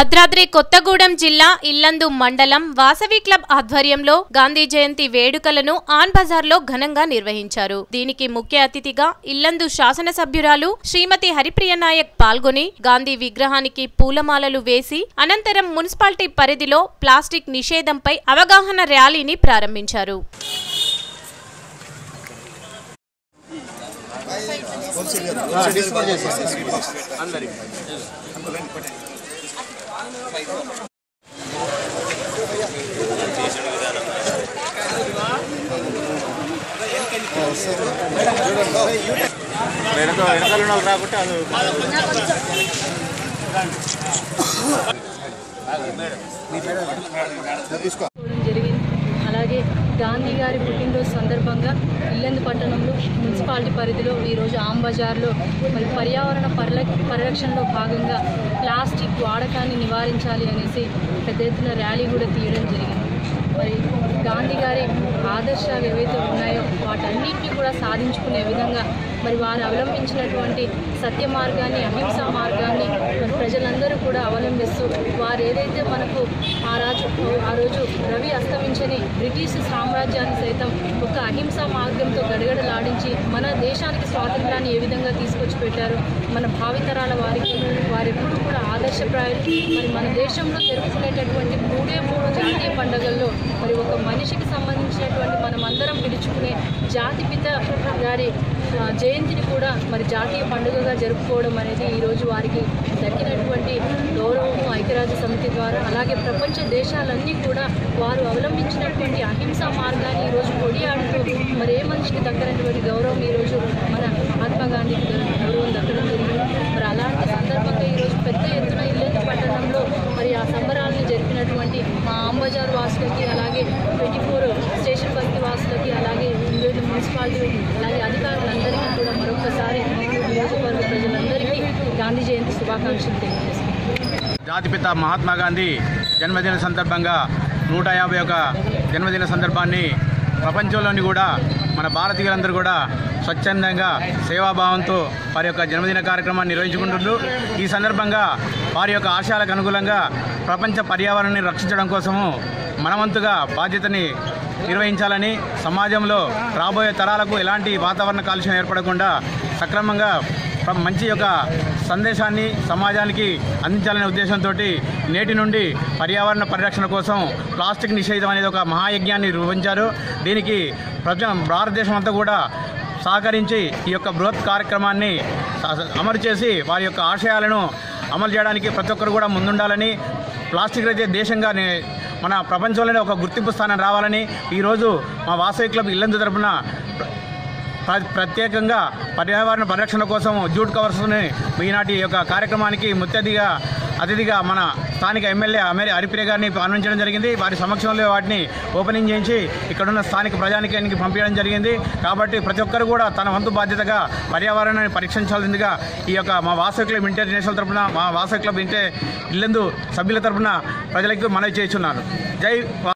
భద్రాద్రి కొత్తగూడెం జిల్లా ఇల్లందు మండలం వాసవి క్లబ్ ఆధ్వర్యంలో గాంధీ జయంతి వేడుకలను ఆన్ బజార్లో ఘనంగా నిర్వహించారు దీనికి ముఖ్య అతిథిగా ఇల్లందు శాసనసభ్యురాలు శ్రీమతి హరిప్రియ నాయక్ పాల్గొని గాంధీ విగ్రహానికి పూలమాలలు వేసి అనంతరం మున్సిపాలిటీ పరిధిలో ప్లాస్టిక్ నిషేధంపై అవగాహన ర్యాలీని ప్రారంభించారు వెనక వెనకాల ఉన్న వాళ్ళు రాకుంటే అది చేసుకోవడం జరిగింది అలాగే గాంధీ గారి పుట్టినరోజు సందర్భంగా ఇల్లెందు పట్టణంలో మున్సిపాలిటీ పరిధిలో ఈరోజు ఆమ్ బజార్లో మరి పర్యావరణ పరిల పరిరక్షణలో భాగంగా ప్లాస్టిక్ వాడకాన్ని నివారించాలి అనేసి పెద్ద ఎత్తున ర్యాలీ కూడా తీయడం జరిగింది మరి గాంధీ గారి ఆదర్శాలు ఏవైతే ఉన్నాయో వాటన్నిటిని కూడా సాధించుకునే విధంగా మరి వారు అవలంబించినటువంటి సత్య మార్గాన్ని అహింసా మార్గాన్ని మరి ప్రజలందరూ కూడా అవలంబిస్తూ వారు ఏదైతే మనకు ఆ రాజు ఆ రోజు రవి అస్తమించని బ్రిటిష్ సామ్రాజ్యాన్ని సైతం ఒక అహింసా మార్గంతో గడగడలాడించి మన దేశానికి స్వాతంత్రాన్ని ఏ విధంగా తీసుకొచ్చి పెట్టారో మన భావితరాల వారికి వారెప్పుడు కూడా ఆదర్శప్రాయం మరి మన దేశంలో జరుపుకునేటటువంటి మూడే మూడు జాతీయ పండుగల్లో మరి ఒక మనిషికి సంబంధించినటువంటి మనం అందరం పిలుచుకునే జాతిపిత గారి ఆ, జయంతిని కూడా మరి జాతీయ పండుగగా జరుపుకోవడం అనేది ఈరోజు వారికి దక్కినటువంటి గౌరవము ఐక్యరాజ్య సమితి ద్వారా అలాగే ప్రపంచ దేశాలన్నీ కూడా వారు అవలంబించినటువంటి అహింసా మార్గాన్ని ఈరోజు కొడియాడుతూ మరి ఏ మనిషికి దక్కనటువంటి గౌరవం ఈరోజు మన మహాత్మా గాంధీకి దొరికిన గౌరవం దక్కడం జరిగింది మరి అలాంటి సందర్భంగా ఈరోజు పెద్ద ఎత్తున ఇల్లెందు పట్టణంలో మరి ఆ సంబరాలను జరిపినటువంటి మా అంబజార్ వాసులకి అలాగే ట్వంటీ ఫోర్ స్టేషన్ బస్తీ వాసులకి అలాగే వివిధ మున్సిపాలిటీ అలాగే అధికారులందరికీ కూడా మరొకసారి నియోజకవర్గ ప్రజలందరికీ గాంధీ జయంతి శుభాకాంక్షలు తెలియజేస్తున్నాను జాతిపిత మహాత్మా గాంధీ జన్మదిన సందర్భంగా నూట యాభై ఒక జన్మదిన సందర్భాన్ని ప్రపంచంలోని కూడా మన భారతీయులందరూ కూడా స్వచ్ఛందంగా సేవాభావంతో వారి యొక్క జన్మదిన కార్యక్రమాన్ని నిర్వహించుకుంటున్నారు ఈ సందర్భంగా వారి యొక్క ఆశయాలకు అనుగుణంగా ప్రపంచ పర్యావరణాన్ని రక్షించడం కోసము మనవంతుగా బాధ్యతని నిర్వహించాలని సమాజంలో రాబోయే తరాలకు ఎలాంటి వాతావరణ కాలుష్యం ఏర్పడకుండా సక్రమంగా ప్ర- మంచి యొక్క సందేశాన్ని సమాజానికి అందించాలనే ఉద్దేశంతో నేటి నుండి పర్యావరణ పరిరక్షణ కోసం ప్లాస్టిక్ నిషేధం అనేది ఒక మహాయజ్ఞాన్ని నిర్వహించారు దీనికి ప్రజ భారతదేశం అంతా కూడా సహకరించి ఈ యొక్క బృహత్ కార్యక్రమాన్ని స- అమలు చేసి వారి యొక్క ఆశయాలను అమలు చేయడానికి ప్రతి ఒక్కరు కూడా ముందుండాలని ప్లాస్టిక్ రహిత దేశంగా నే- మన ప్రపంచంలోనే ఒక గుర్తింపు స్థానం రావాలని ఈరోజు మా వాసవి క్లబ్ ఇల్లందు తరపున ప్ర- ప్రత్యేకంగా పర్యావరణ పరిరక్షణ కోసం జూట్ కవర్స్ని ఈనాటి యొక్క కార్యక్రమానికి ముత్తదిగా అతిథిగా మన స్థానిక ఎమ్మెల్యే అమెరి హరిప్రియ గారిని ఆహ్వానించడం జరిగింది వారి సమక్షంలో వాటిని ఓపెనింగ్ చేయించి ఇక్కడున్న స్థానిక ప్రజానికానికి పంపించడం జరిగింది కాబట్టి ప్రతి ఒక్కరు కూడా తన వంతు బాధ్యతగా పర్యావరణాన్ని పరీక్షించాల్సిందిగా ఈ యొక్క మా వాసవి క్లబ్ ఇంటర్నేషనల్ తరపున మా వాసవి క్లబ్ ఇంటే ఇల్లందు సభ్యుల తరపున ప్రజలకు మనవి చేస్తున్నాను జై వా-